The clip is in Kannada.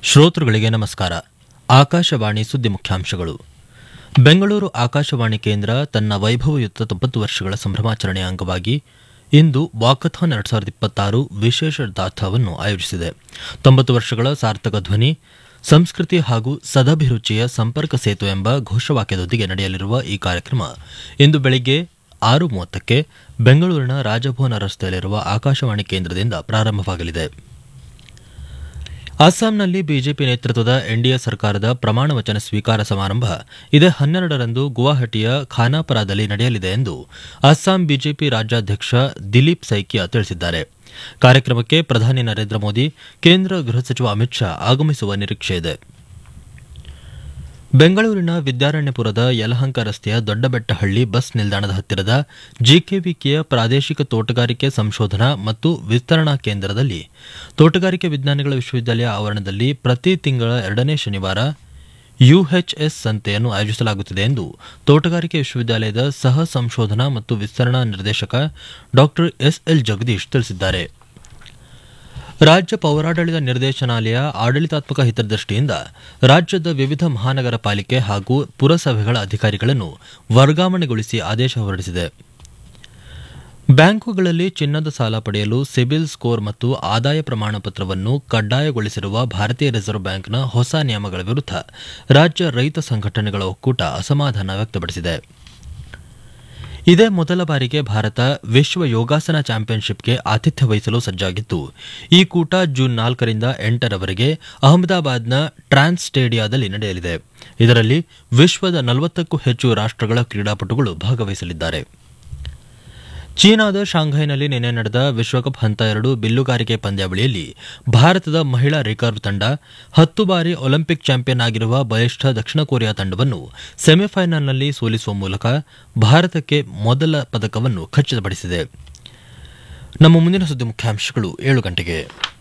ಶ್ರೋತೃಗಳಿಗೆ ನಮಸ್ಕಾರ ಆಕಾಶವಾಣಿ ಸುದ್ದಿ ಮುಖ್ಯಾಂಶಗಳು ಬೆಂಗಳೂರು ಆಕಾಶವಾಣಿ ಕೇಂದ್ರ ತನ್ನ ವೈಭವಯುತ ತೊಂಬತ್ತು ವರ್ಷಗಳ ಸಂಭ್ರಮಾಚರಣೆಯ ಅಂಗವಾಗಿ ಇಂದು ವಾಕಥಾನ್ ಎರಡ್ ಸಾವಿರದ ಇಪ್ಪತ್ತಾರು ವಿಶೇಷ ದಾಥವನ್ನು ಆಯೋಜಿಸಿದೆ ತೊಂಬತ್ತು ವರ್ಷಗಳ ಸಾರ್ಥಕ ಧ್ವನಿ ಸಂಸ್ಕೃತಿ ಹಾಗೂ ಸದಭಿರುಚಿಯ ಸಂಪರ್ಕ ಸೇತು ಎಂಬ ಘೋಷವಾಕ್ಯದೊಂದಿಗೆ ನಡೆಯಲಿರುವ ಈ ಕಾರ್ಯಕ್ರಮ ಇಂದು ಬೆಳಿಗ್ಗೆ ಆರು ಮೂವತ್ತಕ್ಕೆ ಬೆಂಗಳೂರಿನ ರಾಜಭವನ ರಸ್ತೆಯಲ್ಲಿರುವ ಆಕಾಶವಾಣಿ ಕೇಂದ್ರದಿಂದ ಪ್ರಾರಂಭವಾಗಲಿದೆ ಅಸ್ಸಾಂನಲ್ಲಿ ಬಿಜೆಪಿ ನೇತೃತ್ವದ ಎನ್ಡಿಎ ಸರ್ಕಾರದ ಪ್ರಮಾಣ ವಚನ ಸ್ವೀಕಾರ ಸಮಾರಂಭ ಇದೇ ಹನ್ನೆರಡರಂದು ಗುವಾಹಟಿಯ ಖಾನಾಪರಾದಲ್ಲಿ ನಡೆಯಲಿದೆ ಎಂದು ಅಸ್ಸಾಂ ಬಿಜೆಪಿ ರಾಜ್ಯಾಧ್ಯಕ್ಷ ದಿಲೀಪ್ ಸೈಕಿಯಾ ತಿಳಿಸಿದ್ದಾರೆ ಕಾರ್ಯಕ್ರಮಕ್ಕೆ ಪ್ರಧಾನಿ ನರೇಂದ್ರ ಮೋದಿ ಕೇಂದ್ರ ಗೃಹ ಸಚಿವ ಅಮಿತ್ ಶಾ ಆಗಮಿಸುವ ನಿರೀಕ್ಷೆಯಿದೆ ಬೆಂಗಳೂರಿನ ವಿದ್ಯಾರಣ್ಯಪುರದ ಯಲಹಂಕ ರಸ್ತೆಯ ದೊಡ್ಡಬೆಟ್ಟಹಳ್ಳಿ ಬಸ್ ನಿಲ್ದಾಣದ ಹತ್ತಿರದ ಜಿಕೆವಿಕೆಯ ಪ್ರಾದೇಶಿಕ ತೋಟಗಾರಿಕೆ ಸಂಶೋಧನಾ ಮತ್ತು ವಿಸ್ತರಣಾ ಕೇಂದ್ರದಲ್ಲಿ ತೋಟಗಾರಿಕೆ ವಿಜ್ಞಾನಗಳ ವಿಶ್ವವಿದ್ಯಾಲಯ ಆವರಣದಲ್ಲಿ ಪ್ರತಿ ತಿಂಗಳ ಎರಡನೇ ಶನಿವಾರ ಯುಎಚ್ಎಸ್ ಸಂತೆಯನ್ನು ಆಯೋಜಿಸಲಾಗುತ್ತಿದೆ ಎಂದು ತೋಟಗಾರಿಕೆ ವಿಶ್ವವಿದ್ಯಾಲಯದ ಸಹ ಸಂಶೋಧನಾ ಮತ್ತು ವಿಸ್ತರಣಾ ನಿರ್ದೇಶಕ ಡಾ ಎಸ್ಎಲ್ ಜಗದೀಶ್ ತಿಳಿಸಿದ್ದಾರೆ ರಾಜ್ಯ ಪೌರಾಡಳಿತ ನಿರ್ದೇಶನಾಲಯ ಆಡಳಿತಾತ್ಮಕ ಹಿತದೃಷ್ಟಿಯಿಂದ ರಾಜ್ಯದ ವಿವಿಧ ಮಹಾನಗರ ಪಾಲಿಕೆ ಹಾಗೂ ಪುರಸಭೆಗಳ ಅಧಿಕಾರಿಗಳನ್ನು ವರ್ಗಾವಣೆಗೊಳಿಸಿ ಆದೇಶ ಹೊರಡಿಸಿದೆ ಬ್ಯಾಂಕುಗಳಲ್ಲಿ ಚಿನ್ನದ ಸಾಲ ಪಡೆಯಲು ಸಿಬಿಲ್ ಸ್ಕೋರ್ ಮತ್ತು ಆದಾಯ ಪ್ರಮಾಣ ಪತ್ರವನ್ನು ಕಡ್ಡಾಯಗೊಳಿಸಿರುವ ಭಾರತೀಯ ರಿಸರ್ವ್ ಬ್ಯಾಂಕ್ನ ಹೊಸ ನಿಯಮಗಳ ವಿರುದ್ಧ ರಾಜ್ಯ ರೈತ ಸಂಘಟನೆಗಳ ಒಕ್ಕೂಟ ಅಸಮಾಧಾನ ವ್ಯಕ್ತಪಡಿಸಿದೆ ಇದೇ ಮೊದಲ ಬಾರಿಗೆ ಭಾರತ ವಿಶ್ವ ಯೋಗಾಸನ ಚಾಂಪಿಯನ್ಶಿಪ್ಗೆ ಆತಿಥ್ಯ ವಹಿಸಲು ಸಜ್ಜಾಗಿದ್ದು ಈ ಕೂಟ ಜೂನ್ ನಾಲ್ಕರಿಂದ ಎಂಟರವರೆಗೆ ಅಹಮದಾಬಾದ್ನ ಟ್ರಾನ್ಸ್ ಸ್ಟೇಡಿಯಾದಲ್ಲಿ ನಡೆಯಲಿದೆ ಇದರಲ್ಲಿ ವಿಶ್ವದ ನಲವತ್ತಕ್ಕೂ ಹೆಚ್ಚು ರಾಷ್ಟ್ರಗಳ ಕ್ರೀಡಾಪಟುಗಳು ಭಾಗವಹಿಸಲಿದ್ದಾರೆ ಚೀನಾದ ಶಾಂಘೈನಲ್ಲಿ ನಿನ್ನೆ ನಡೆದ ವಿಶ್ವಕಪ್ ಹಂತ ಎರಡು ಬಿಲ್ಲುಗಾರಿಕೆ ಪಂದ್ಯಾವಳಿಯಲ್ಲಿ ಭಾರತದ ಮಹಿಳಾ ರಿಕರ್ವ್ ತಂಡ ಹತ್ತು ಬಾರಿ ಒಲಿಂಪಿಕ್ ಚಾಂಪಿಯನ್ ಆಗಿರುವ ಬಲಿಷ್ಠ ದಕ್ಷಿಣ ಕೊರಿಯಾ ತಂಡವನ್ನು ಸೆಮಿಫೈನಲ್ನಲ್ಲಿ ಸೋಲಿಸುವ ಮೂಲಕ ಭಾರತಕ್ಕೆ ಮೊದಲ ಪದಕವನ್ನು ಖಚಿತಪಡಿಸಿದೆ ನಮ್ಮ ಮುಂದಿನ ಸುದ್ದಿ ಮುಖ್ಯಾಂಶಗಳು ಏಳು ಗಂಟೆಗೆ